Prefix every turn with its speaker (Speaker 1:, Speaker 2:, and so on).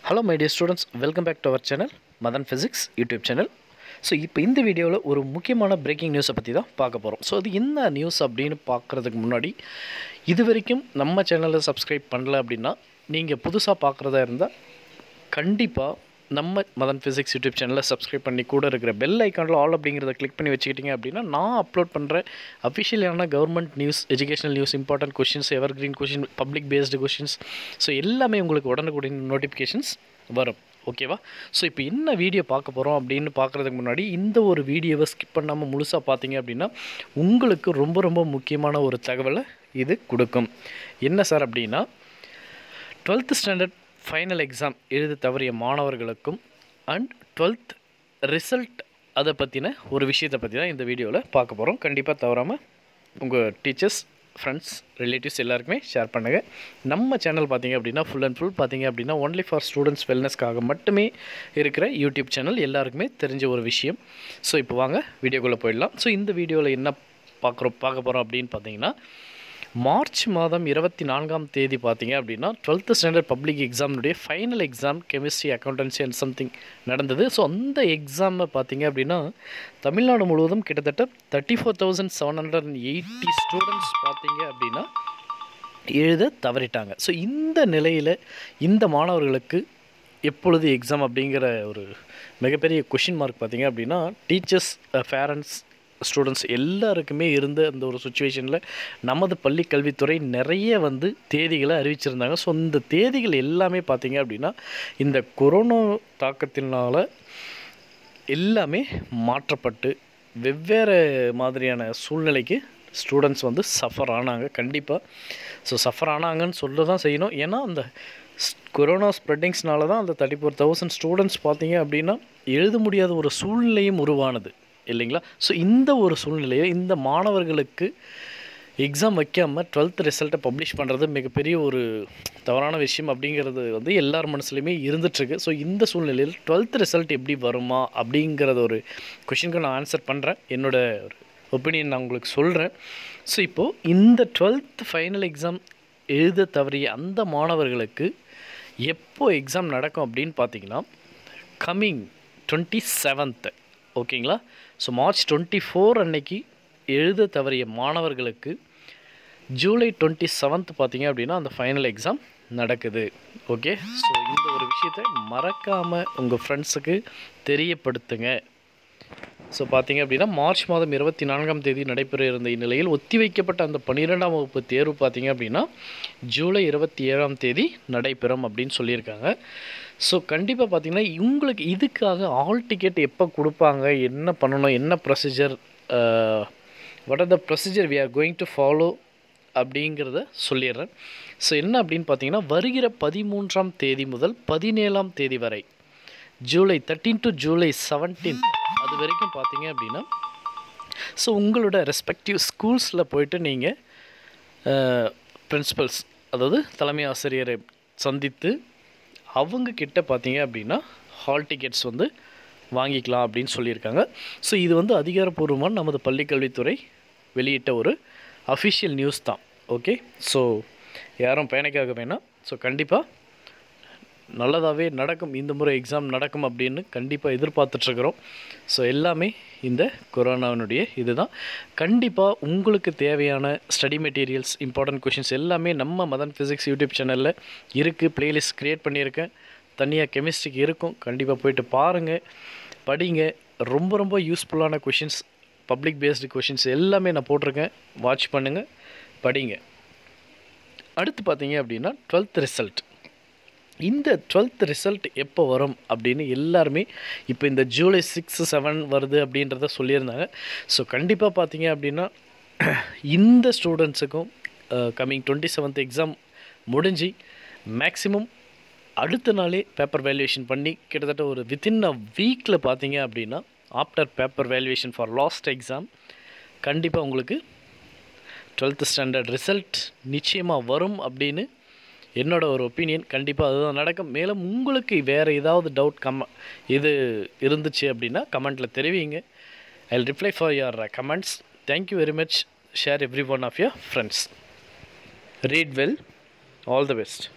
Speaker 1: hello my dear students welcome back to our channel Madan physics YouTube channel so இப்போ இந்த வீடியோவில் ஒரு முக்கியமான பிரேக்கிங் நியூஸை பற்றி தான் பார்க்க போகிறோம் ஸோ அது என்ன நியூஸ் அப்படின்னு பார்க்குறதுக்கு முன்னாடி இது வரைக்கும் நம்ம சேனலை சப்ஸ்கிரைப் பண்ணல அப்படின்னா நீங்கள் புதுசாக பார்க்குறதா இருந்தால் கண்டிப்பாக நம்ம மதன் ஃபிசிக்ஸ் யூடியூப் சேனலை சப்ஸ்கிரைப் பண்ணி கூட இருக்கிற பெல் ஐக்கானில் ஆல் அப்படிங்கிறத கிளிக் பண்ணி வச்சுக்கிட்டீங்க அப்படின்னா நான் அப்லோட் பண்ணுற அஃபிஷியலான government news educational news important questions evergreen question public based questions so எல்லாமே உங்களுக்கு உடனுக்குடன் நோட்டிஃபிகேஷன்ஸ் வரும் ஓகேவா ஸோ இப்போ என்ன வீடியோ பார்க்க போகிறோம் அப்படின்னு பார்க்குறதுக்கு முன்னாடி இந்த ஒரு வீடியோவை ஸ்கிப் பண்ணாமல் முழுசாக பார்த்தீங்க அப்படின்னா உங்களுக்கு ரொம்ப ரொம்ப முக்கியமான ஒரு தகவலை இது கொடுக்கும் என்ன சார் அப்படின்னா டுவெல்த் ஸ்டாண்டர்ட் ஃபைனல் எக்ஸாம் எழுத தவறிய மாணவர்களுக்கும் அண்ட் டுவெல்த் ரிசல்ட் அதை பற்றின ஒரு விஷயத்தை பற்றி தான் இந்த வீடியோவில் பார்க்க போகிறோம் கண்டிப்பாக தவறாமல் உங்கள் டீச்சர்ஸ் ஃப்ரெண்ட்ஸ் ரிலேட்டிவ்ஸ் எல்லாருக்குமே ஷேர் பண்ணுங்கள் நம்ம சேனல் பார்த்தீங்க அப்படின்னா ஃபுல் அண்ட் ஃபுல் பார்த்தீங்க அப்படின்னா ஒன்லி ஃபார் ஸ்டூடெண்ட்ஸ் வெல்னஸ்க்காக மட்டுமே இருக்கிற யூடியூப் சேனல் எல்லாருக்குமே தெரிஞ்ச ஒரு விஷயம் ஸோ இப்போ வாங்க வீடியோக்குள்ளே போயிடலாம் ஸோ இந்த வீடியோவில் என்ன பார்க்குறோம் பார்க்க போகிறோம் அப்படின்னு பார்த்தீங்கன்னா மார்ச் மாதம் இருபத்தி நான்காம் தேதி பார்த்தீங்க அப்படின்னா டுவெல்த்து ஸ்டாண்டர்ட் பப்ளிக் எக்ஸாமினுடைய final exam chemistry accountancy and something நடந்தது ஸோ அந்த எக்ஸாமை பார்த்தீங்க அப்படின்னா தமிழ்நாடு முழுவதும் கிட்டத்தட்ட thirty four thousand seven hundred and eighty students பார்த்தீங்க அப்படின்னா எழுத தவறிட்டாங்க ஸோ இந்த நிலையில் இந்த மாணவர்களுக்கு எப்பொழுது எக்ஸாம் அப்படிங்கிற ஒரு மிகப்பெரிய கொஷின் மார்க் பார்த்தீங்க அப்படின்னா டீச்சர்ஸ் பேரண்ட்ஸ் ஸ்டூடெண்ட்ஸ் எல்லாருக்குமே இருந்த அந்த ஒரு சுச்சுவேஷனில் நமது பள்ளி கல்வித்துறை நிறைய வந்து தேதிகளை அறிவிச்சிருந்தாங்க ஸோ இந்த தேதிகள் எல்லாமே பார்த்தீங்க அப்படின்னா இந்த கொரோனா தாக்கத்தினால எல்லாமே மாற்றப்பட்டு வெவ்வேறு மாதிரியான சூழ்நிலைக்கு ஸ்டூடெண்ட்ஸ் வந்து சஃபர் ஆனாங்க கண்டிப்பாக ஸோ சஃபர் ஆனாங்கன்னு சொல்ல தான் செய்யணும் ஏன்னா அந்த கொரோனா ஸ்ப்ரெட்டிங்ஸ்னால தான் அந்த தேர்ட்டி ஃபோர் தௌசண்ட் ஸ்டூடெண்ட்ஸ் பார்த்தீங்க அப்படின்னா எழுத முடியாத ஒரு சூழ்நிலையும் உருவானது இல்லைங்களா ஸோ இந்த ஒரு சூழ்நிலையை இந்த மாணவர்களுக்கு எக்ஸாம் வைக்காமல் டுவெல்த் ரிசல்ட்டை பப்ளிஷ் பண்ணுறது மிகப்பெரிய ஒரு தவறான விஷயம் அப்படிங்கிறது வந்து எல்லார் மனசுலையுமே இருந்துகிட்ருக்கு ஸோ இந்த சூழ்நிலையில் டுவெல்த் ரிசல்ட் எப்படி வருமா அப்படிங்கிறத ஒரு கொஷினுக்கு நான் ஆன்சர் பண்ணுறேன் என்னோடய ஒரு ஒப்பீனியன் நான் உங்களுக்கு சொல்கிறேன் ஸோ இப்போது இந்த டுவெல்த் ஃபைனல் எக்ஸாம் எழுத தவறிய அந்த மாணவர்களுக்கு எப்போ எக்ஸாம் நடக்கும் அப்படின்னு பார்த்தீங்கன்னா கம்மிங் டுவெண்ட்டி செவன்த்து ஓகேங்களா ஸோ மார்ச் டுவெண்ட்டி ஃபோர் அன்னைக்கு எழுத தவறிய மாணவர்களுக்கு ஜூலை டுவெண்ட்டி செவன்த் பார்த்தீங்க அப்படின்னா அந்த ஃபைனல் எக்ஸாம் நடக்குது ஓகே ஸோ இந்த ஒரு விஷயத்தை மறக்காமல் உங்கள் ஃப்ரெண்ட்ஸுக்கு தெரியப்படுத்துங்க ஸோ பார்த்தீங்க அப்படின்னா மார்ச் மாதம் இருபத்தி நான்காம் தேதி நடைபெற இருந்த இந்நிலையில் ஒத்திவைக்கப்பட்ட அந்த பன்னிரெண்டாம் வகுப்பு தேர்வு பார்த்தீங்க அப்படின்னா ஜூலை இருபத்தி ஏழாம் தேதி நடைபெறும் அப்படின்னு சொல்லியிருக்காங்க ஸோ கண்டிப்பாக பார்த்தீங்கன்னா உங்களுக்கு இதுக்காக ஆல் டிக்கெட் எப்போ கொடுப்பாங்க என்ன பண்ணணும் என்ன procedure what are the procedure we are going to follow அப்படிங்கிறத சொல்லிடுறேன் ஸோ என்ன அப்படின்னு பார்த்தீங்கன்னா வருகிற பதிமூன்றாம் தேதி முதல் பதினேழாம் தேதி வரை July thirteen to July seventeen அது வரைக்கும் பார்த்தீங்க அப்படின்னா ஸோ உங்களோட ரெஸ்பெக்டிவ் ஸ்கூல்ஸில் போயிட்டு நீங்கள் பிரின்சிபல்ஸ் அதாவது தலைமை ஆசிரியரை சந்தித்து அவங்க கிட்ட பார்த்தீங்க அப்படின்னா ஹால் டிக்கெட்ஸ் வந்து வாங்கிக்கலாம் அப்படின்னு சொல்லியிருக்காங்க ஸோ இது வந்து அதிகாரப்பூர்வமான நமது பள்ளிக்கல்வித்துறை வெளியிட்ட ஒரு அஃபிஷியல் நியூஸ் தான் ஓகே ஸோ யாரும் பயணிக்காக வேணாம் ஸோ கண்டிப்பாக நல்லதாகவே நடக்கும் இந்த முறை எக்ஸாம் நடக்கும் அப்படின்னு கண்டிப்பாக எதிர்பார்த்துட்ருக்குறோம் ஸோ எல்லாமே இந்த கொரோனாவினுடைய இதுதான் கண்டிப்பாக உங்களுக்கு தேவையான ஸ்டடி மெட்டீரியல்ஸ் இம்பார்ட்டன்ட் கொஷின்ஸ் எல்லாமே நம்ம மதன் ஃபிசிக்ஸ் யூடியூப் சேனலில் இருக்குது ப்ளேலிஸ்ட் க்ரியேட் பண்ணியிருக்கேன் தனியாக கெமிஸ்ட்ரிக்கு இருக்கும் கண்டிப்பாக போயிட்டு பாருங்கள் படிங்க ரொம்ப ரொம்ப யூஸ்ஃபுல்லான கொஷின்ஸ் பப்ளிக் பேஸ்டு கொஷின்ஸ் எல்லாமே நான் போட்டிருக்கேன் வாட்ச் பண்ணுங்கள் படிங்க அடுத்து பார்த்தீங்க அப்படின்னா டுவெல்த் ரிசல்ட் இந்த டுவெல்த் ரிசல்ட் எப்போ வரும் அப்படின்னு எல்லாருமே இப்போ இந்த ஜூலை சிக்ஸ் செவன் வருது அப்படின்றத சொல்லியிருந்தாங்க ஸோ கண்டிப்பாக பார்த்தீங்க அப்படின்னா இந்த ஸ்டூடெண்ட்ஸுக்கும் கம்மிங் டுவெண்ட்டி செவன்த் எக்ஸாம் முடிஞ்சு மேக்ஸிமம் அடுத்த நாளே பேப்பர் வேல்யூவேஷன் பண்ணி கிட்டத்தட்ட ஒரு வித்தின் அ வீக்கில் பார்த்தீங்க அப்படின்னா after paper valuation for last exam கண்டிப்பாக உங்களுக்கு டுவெல்த் ஸ்டாண்டர்ட் ரிசல்ட் நிச்சயமாக வரும் அப்படின்னு என்னோட ஒரு ஒப்பீனியன் கண்டிப்பாக அதுதான் நடக்கும் மேலும் உங்களுக்கு வேறு ஏதாவது டவுட் கம் இது இருந்துச்சு அப்படின்னா கமெண்ட்டில் தெரிவிங்க I reply for your comments thank you very much share every one of your friends read well all the best